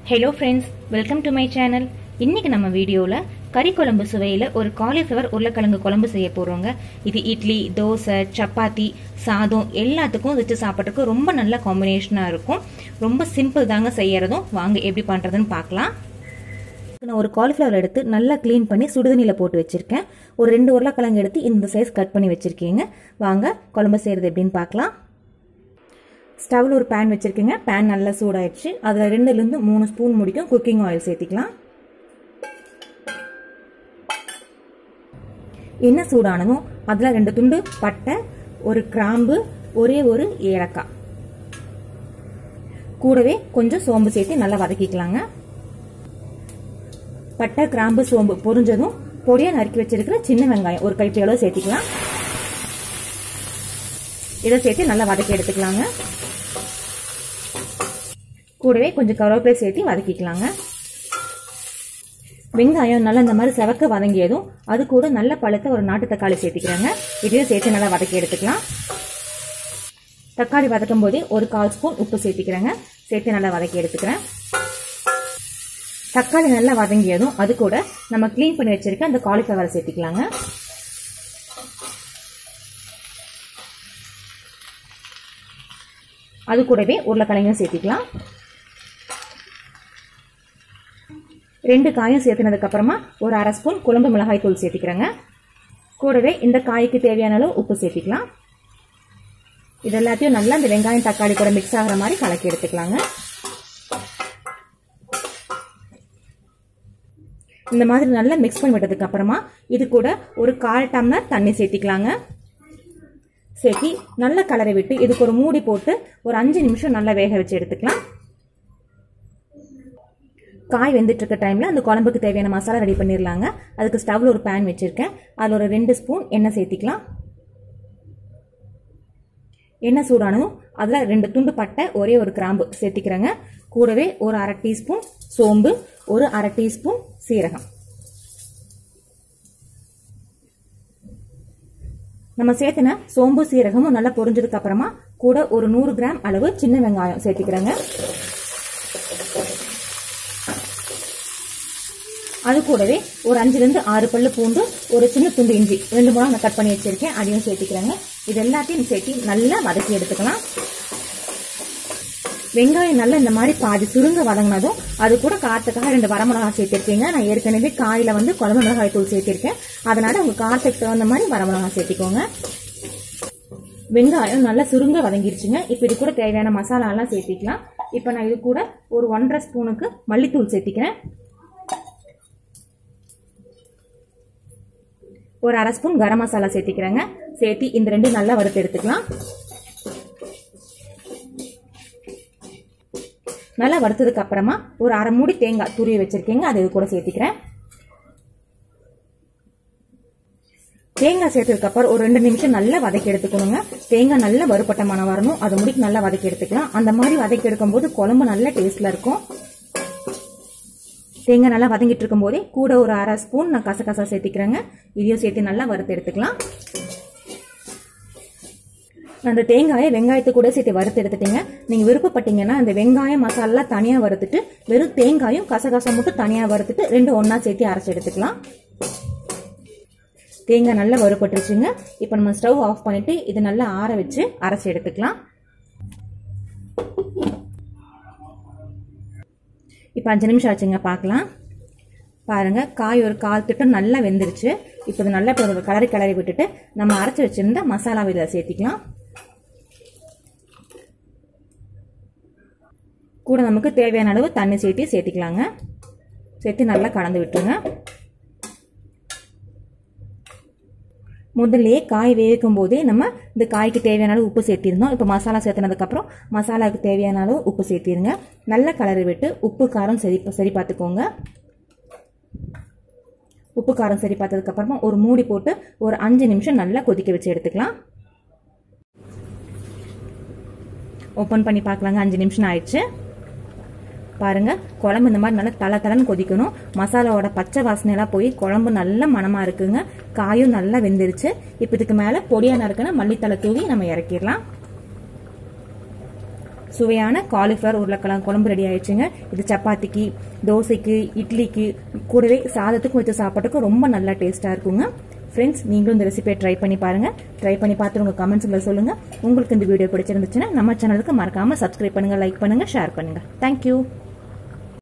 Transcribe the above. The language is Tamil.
hello friends welcome to my channel இன்னைக்கு நம்ம வீடியோவில் கறி குழம்பு சுவையில் ஒரு காலிஃப்ளவர் உருளைக்கிழங்கு குழம்பு செய்ய போகிறோங்க இது இட்லி தோசை சப்பாத்தி சாதம் எல்லாத்துக்கும் வச்சு சாப்பிட்றதுக்கு ரொம்ப நல்ல காம்பினேஷனாக இருக்கும் ரொம்ப சிம்பிள் தாங்க செய்யறதும் வாங்க எப்படி பண்ணுறதுன்னு பார்க்கலாம் நான் ஒரு காலிஃப்ளவர் எடுத்து நல்லா க்ளீன் பண்ணி சுடுதண்ணியில் போட்டு வச்சுருக்கேன் ஒரு ரெண்டு உருளைக்கிழங்கு எடுத்து இந்த சைஸ் கட் பண்ணி வச்சுருக்கீங்க வாங்க குழம்பு செய்கிறது எப்படின்னு பார்க்கலாம் ஸ்டவ்வில் ஒரு பேன் வச்சுருக்கேங்க பேன் நல்லா சூடாயிடுச்சு அதில் ரெண்டுலேருந்து மூணு ஸ்பூன் முடிக்கும் குக்கிங் ஆயில் சேர்த்திக்கலாம் எண்ணெய் சூடானதும் அதில் ரெண்டு துண்டு பட்டை ஒரு கிராம்பு ஒரே ஒரு ஏலக்காய் கூடவே கொஞ்சம் சோம்பு சேர்த்து நல்லா வதக்கிக்கலாங்க பட்டை கிராம்பு சோம்பு பொரிஞ்சதும் பொடியாக நறுக்கி வச்சிருக்கிற சின்ன வெங்காயம் ஒரு கைப்பிடி அளவு சேர்த்திக்கலாம் இதை சேர்த்து நல்லா வதக்கி எடுத்துக்கலாங்க கூடவே கொஞ்சம் கருவேப்பிலை சேர்த்து வதக்கிக்கலாங்க வெங்காயம் நல்லா இந்த மாதிரி செவக்க வதங்கியதும் அது கூட நல்ல பழுத்த ஒரு நாட்டு தக்காளி சேர்த்திக்கிறாங்க இதையும் சேர்த்து நல்லா வதக்கி எடுத்துக்கலாம் தக்காளி வதக்கும் போதே ஒரு கால் ஸ்பூன் உப்பு சேர்த்திக்கிறேங்க சேர்த்து நல்லா வதக்கி எடுத்துக்கிறேன் தக்காளி நல்லா வதங்கியதும் அது கூட நம்ம க்ளீன் பண்ணி வச்சிருக்க அந்த காலிஃப்ளவரை சேர்த்திக்கலாங்க அது கூடவே உருளைக்கிழங்கும் சேர்த்திக்கலாம் ரெண்டு காயும் சேர்த்துனதுக்கு அப்புறமா ஒரு அரை ஸ்பூன் குழம்பு மிளகாய் தூள் சேர்த்திக்கிறேங்க கூடவே இந்த காய்க்கு தேவையான அளவு உப்பு சேர்த்திக்கலாம் இது எல்லாத்தையும் நல்லா இந்த வெங்காயம் தக்காளி கூட மிக்ஸ் ஆகிற மாதிரி கலக்கி எடுத்துக்கலாங்க இந்த மாதிரி நல்லா மிக்ஸ் பண்ணி விட்டதுக்கு அப்புறமா இது கூட ஒரு கால் டம்ளர் தண்ணி சேர்த்திக்கலாங்க சேர்த்தி நல்ல கலரை விட்டு இதுக்கு ஒரு மூடி போட்டு ஒரு அஞ்சு நிமிஷம் நல்லா வேக வச்சு எடுத்துக்கலாம் காய் வெந்துட்டு இருக்க டைம்ல அந்த குழம்புக்கு தேவையான மசாலா ரெடி பண்ணிடலாங்க அதுக்கு ஸ்டவ்ல ஒரு பேன் வச்சிருக்கேன் அதில் ஒரு ரெண்டு ஸ்பூன் எண்ணெய் சேர்த்திக்கலாம் எண்ணெய் சூடானதும் அதில் ரெண்டு துண்டு பட்டை ஒரே ஒரு கிராம்பு சேர்த்திக்கிறேங்க கூடவே ஒரு அரை டீஸ்பூன் சோம்பு ஒரு அரை டீஸ்பூன் சீரகம் நம்ம சேர்த்துன சோம்பு சீரகமும் நல்லா பொரிஞ்சதுக்கு அப்புறமா கூட ஒரு நூறு கிராம் அளவு சின்ன வெங்காயம் சேர்த்துக்கிறேங்க அது கூடவே ஒரு அஞ்சுலேருந்து ஆறு பல்லு பூண்டு ஒரு சின்ன துண்டு இஞ்சி ரெண்டு மூணு நான் கட் பண்ணி வச்சிருக்கேன் அதையும் சேர்த்துக்கிறேங்க இது எல்லாத்தையும் சேர்த்து நல்லா வதக்கி எடுத்துக்கலாம் வெங்காயம் நல்லா இந்த மாதிரி பாதி சுருங்க வதங்கினதும் அது கூட காரத்துக்காக ரெண்டு வரமிளகாய் சேர்த்திருக்கீங்க நான் ஏற்கனவே காயில வந்து குழம்பு மிளகாய் தூள் சேர்த்திருக்கேன் அதனால உங்க காரத்துக்கு தகுந்த மாதிரி வரமிளகாய் சேர்த்திக்கோங்க வெங்காயம் நல்லா சுருங்க வதங்கிருச்சுங்க இப்போ இது கூட தேவையான மசாலா எல்லாம் சேர்த்திக்கலாம் இப்போ நான் இது கூட ஒரு ஒன்றரை ஸ்பூனுக்கு மல்லித்தூள் சேர்த்திக்கிறேன் ஒரு அரை ஸ்பூன் கரம் மசாலா சேர்த்திக்கிறேங்க சேர்த்தி இந்த ரெண்டு நல்லா வறுத்து எடுத்துக்கலாம் நல்லா வறுத்ததுக்கு அப்புறமா ஒரு அரை மூடி தேங்காய் துருவி வச்சிருக்கீங்க அதை இது கூட சேர்த்திக்கிறேன் தேங்காய் சேர்த்ததுக்கு அப்புறம் ஒரு ரெண்டு நிமிஷம் நல்லா வதக்கி எடுத்துக்கணுங்க தேங்காய் நல்லா வறுப்பட்ட மனம் வரணும் அது முடிக்கு நல்லா வதக்கி எடுத்துக்கலாம் அந்த மாதிரி வதக்கி எடுக்கும் போது குழம்பு நல்ல டேஸ்ட்ல இருக்கும் தேங்காய் நல்லா வதங்கிட்டு இருக்கும் போதே கூட ஒரு அரை ஸ்பூன் நான் கசகசா சேர்த்திக்கிறேங்க இதையும் சேர்த்து நல்லா வறுத்து எடுத்துக்கலாம் அந்த தேங்காயை வெங்காயத்தை கூட சேர்த்து வறுத்து எடுத்துட்டீங்க நீங்க விருப்பப்பட்டீங்கன்னா அந்த வெங்காயம் மசாலா தனியா வறுத்துட்டு வெறும் தேங்காயும் கசகசம் மட்டும் தனியா வறுத்துட்டு ரெண்டு ஒன்னா சேர்த்து அரைச்சு எடுத்துக்கலாம் தேங்காய் நல்லா வறுபட்டுருச்சுங்க இப்போ நம்ம ஸ்டவ் ஆஃப் பண்ணிட்டு இது நல்லா ஆற வச்சு அரைச்சு எடுத்துக்கலாம் இப்போ அஞ்சு நிமிஷம் ஆச்சுங்க பார்க்கலாம் பாருங்க காய் ஒரு கால் திட்டம் நல்லா வெந்துருச்சு இப்போ இது நல்லா இப்போ கலரி கிளறி விட்டுட்டு நம்ம அரைச்சி வச்சிருந்த மசாலாவை இதில் சேர்த்திக்கலாம் கூட நமக்கு தேவையான அளவு தண்ணி சேர்த்து சேர்த்திக்கலாங்க சேர்த்து நல்லா கலந்து விட்டுருங்க முதல்லையே காய் வேவிக்கும் போதே நம்ம இந்த காய்க்கு தேவையான அளவு உப்பு சேர்த்திருந்தோம் இப்போ மசாலா சேர்த்துனதுக்கப்புறம் மசாலாவுக்கு தேவையான அளவு உப்பு சேர்த்திருங்க நல்லா கலரி விட்டு உப்பு காரம் சரி சரி பார்த்துக்கோங்க உப்பு காரம் சரி பார்த்ததுக்கப்புறமா ஒரு மூடி போட்டு ஒரு அஞ்சு நிமிஷம் நல்லா கொதிக்க வச்சு எடுத்துக்கலாம் ஓப்பன் பண்ணி பார்க்கலாங்க அஞ்சு நிமிஷம் ஆயிடுச்சு பாருங்க குழம்பு இந்த மாதிரி நல்லா தலை தலைன்னு கொதிக்கணும் மசாலாவோட பச்சை வாசனையெல்லாம் போய் குழம்பு நல்ல மனமா இருக்குங்க காயும் நல்லா வெந்துருச்சு இப்போ இதுக்கு மேல பொடியா நறுக்கின மல்லித்தலை தூவி நம்ம இறக்கிடலாம் சுவையான காலிஃப்ளவர் உருளைக்கிழங்கு குழம்பு ரெடி ஆயிடுச்சுங்க இது சப்பாத்திக்கு தோசைக்கு இட்லிக்கு கூடவே சாதத்துக்கும் வச்சு சாப்பிட்றதுக்கு ரொம்ப நல்லா டேஸ்ட்டாக இருக்குங்க ஃப்ரெண்ட்ஸ் நீங்களும் இந்த ரெசிபியை ட்ரை பண்ணி பாருங்க ட்ரை பண்ணி பார்த்து உங்க கமெண்ட்ஸ்ல சொல்லுங்க உங்களுக்கு இந்த வீடியோ பிடிச்சிருந்துச்சுன்னா நம்ம சேனலுக்கு மறக்காம சப்ஸ்கிரைப் பண்ணுங்க லைக் பண்ணுங்க ஷேர் பண்ணுங்க தேங்க்யூ